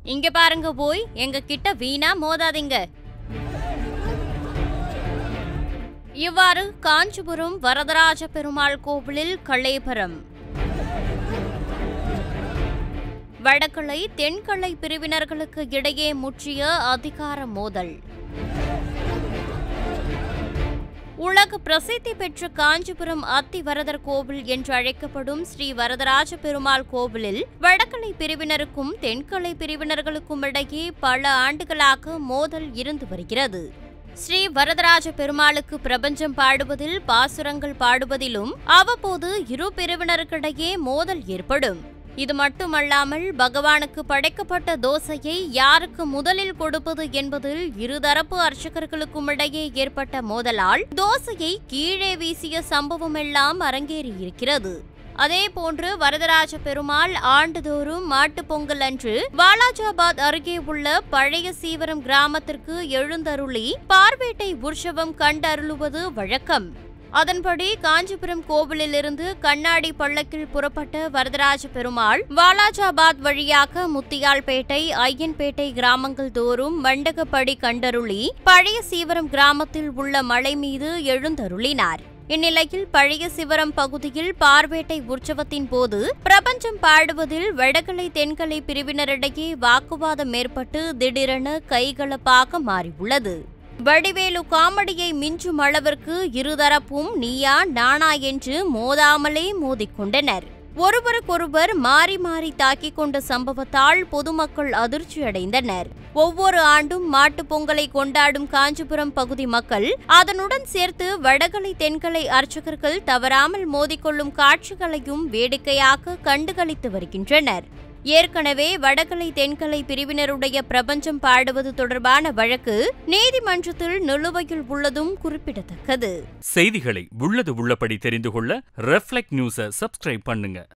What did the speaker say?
இங்க பாருங்க போய் எங்க கிட்ட வீணா மோதாதீங்க இவ்வாறு காஞ்சிபுரம் வரதராஜ பெருமாள் கோவிலில் கலேபரம் வடகலை தென்கலை பிரிவினர்களுக்கு இடையே முற்றிய அதிகார மோதல் உலக பிரசித்தி பெற்ற காஞ்சிபுரம் அத்திவரதர் கோவில் என்று அழைக்கப்படும் ஸ்ரீ வரதராஜ பெருமாள் கோவிலில் வடகலை பிரிவினருக்கும் தென்கலை பிரிவினர்களுக்கும் இடையே பல ஆண்டுகளாக மோதல் இருந்து வருகிறது ஸ்ரீ வரதராஜ பெருமாளுக்கு பிரபஞ்சம் பாடுவதில் பாசுரங்கள் பாடுவதிலும் அவ்வப்போது இரு பிரிவினருக்கிடையே மோதல் ஏற்படும் இது மட்டுமல்லாமல் பகவானுக்கு படைக்கப்பட்ட தோசையை யாருக்கு முதலில் கொடுப்பது என்பதில் இருதரப்பு அர்ச்சகர்களுக்கும் இடையே ஏற்பட்ட மோதலால் தோசையை கீழே வீசிய சம்பவமெல்லாம் அரங்கேறியிருக்கிறது அதேபோன்று வரதராஜ பெருமாள் ஆண்டுதோறும் மாட்டுப் பொங்கல் அன்று வாலாஜாபாத் அருகே உள்ள பழைய சீவரம் கிராமத்திற்கு எழுந்தருளி பார்வேட்டை உற்சவம் கண்டருளுவது வழக்கம் அதன்படி காஞ்சிபுரம் கோவிலிலிருந்து கண்ணாடி பள்ளக்கில் புறப்பட்ட வரதராஜ பெருமாள் வாலாஜாபாத் வழியாக முத்தியால்பேட்டை ஐயன்பேட்டை கிராமங்கள் தோறும் மண்டகப்படி கண்டருளி பழைய சீவரம் கிராமத்தில் உள்ள மலை மீது எழுந்தருளினார் இந்நிலையில் பழைய சிவரம் பகுதியில் பார்வேட்டை உற்சவத்தின் போது பிரபஞ்சம் பாடுவதில் வடகலை தென்கலை பிரிவினரிடையே வாக்குவாதம் ஏற்பட்டு திடீரென கைகலப்பாக மாறியுள்ளது வடிவேலு காமெடியை மிஞ்சும் அளவிற்கு இருதரப்பும் நீயா நானா என்று மோதாமலே மோதிக்கொண்டனர் ஒருவருக்கொருவர் மாறி மாறி தாக்கிக் கொண்ட சம்பவத்தால் பொதுமக்கள் அதிர்ச்சியடைந்தனர் ஒவ்வொரு ஆண்டும் மாட்டுப் பொங்கலை கொண்டாடும் காஞ்சிபுரம் பகுதி மக்கள் அதனுடன் சேர்த்து வடகலை தென்கலை அர்ச்சகர்கள் தவறாமல் மோதிக்கொள்ளும் காட்சிகளையும் வேடிக்கையாக கண்டுகளித்து வருகின்றனர் ஏற்கனவே வடகலை தென்கலை பிரிவினருடைய பிரபஞ்சம் பாடுவது தொடர்பான வழக்கு நீதிமன்றத்தில் நிலுவையில் உள்ளதும் குறிப்பிடத்தக்கது செய்திகளை உள்ளது உள்ளபடி தெரிந்து கொள்ள ரெஃப்ளெக்ட் நியூஸை சப்ஸ்கிரைப் பண்ணுங்க